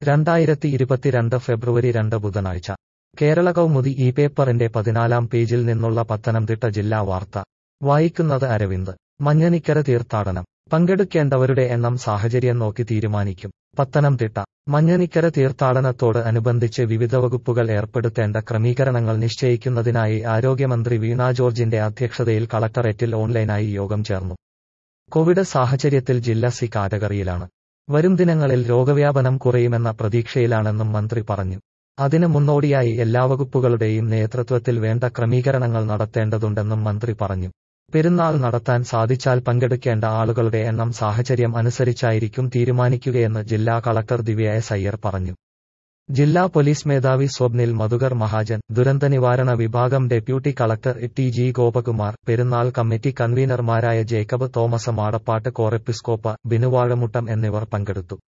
രണ്ടായിരത്തി ഇരുപത്തിരണ്ട് ഫെബ്രുവരി രണ്ട് ബുധനാഴ്ച കേരള കൗമുദി ഈ പേപ്പറിന്റെ പതിനാലാം പേജിൽ നിന്നുള്ള പത്തനംതിട്ട ജില്ലാ വാർത്ത വായിക്കുന്നത് അരവിന്ദ് മഞ്ഞനിക്കര തീർത്ഥാടനം പങ്കെടുക്കേണ്ടവരുടെ എണ്ണം സാഹചര്യം നോക്കി തീരുമാനിക്കും പത്തനംതിട്ട മഞ്ഞനിക്കര തീർത്ഥാടനത്തോട് അനുബന്ധിച്ച് വിവിധ വകുപ്പുകൾ ഏർപ്പെടുത്തേണ്ട ക്രമീകരണങ്ങൾ നിശ്ചയിക്കുന്നതിനായി ആരോഗ്യമന്ത്രി വീണ ജോർജിന്റെ അധ്യക്ഷതയിൽ കളക്ടറേറ്റിൽ ഓൺലൈനായി യോഗം ചേർന്നു കോവിഡ് സാഹചര്യത്തിൽ ജില്ല സി കാറ്റഗറിയിലാണ് വരും ദിനങ്ങളിൽ രോഗവ്യാപനം കുറയുമെന്ന പ്രതീക്ഷയിലാണെന്നും മന്ത്രി പറഞ്ഞു അതിന് മുന്നോടിയായി എല്ലാ വകുപ്പുകളുടെയും നേതൃത്വത്തിൽ വേണ്ട ക്രമീകരണങ്ങൾ നടത്തേണ്ടതുണ്ടെന്നും മന്ത്രി പറഞ്ഞു പെരുന്നാൾ നടത്താൻ സാധിച്ചാൽ പങ്കെടുക്കേണ്ട ആളുകളുടെ എണ്ണം സാഹചര്യം അനുസരിച്ചായിരിക്കും തീരുമാനിക്കുകയെന്ന് ജില്ലാ കളക്ടർ ദിവ്യ എസ് അയ്യർ പറഞ്ഞു ജില്ലാ പോലീസ് മേധാവി സ്വപ്നിൽ മധുകർ മഹാജൻ ദുരന്തനിവാരണ വിഭാഗം deputy collector T G Gopakumar പെരുന്നാൾ കമ്മിറ്റി കൺവീനർമാരായ ജേക്കബ് തോമസ് മാടപ്പാട്ട് കോറെപ്പിസ്കോപ്പ ബിനുവാഴമുട്ടം എന്നിവർ പങ്കെടുത്തു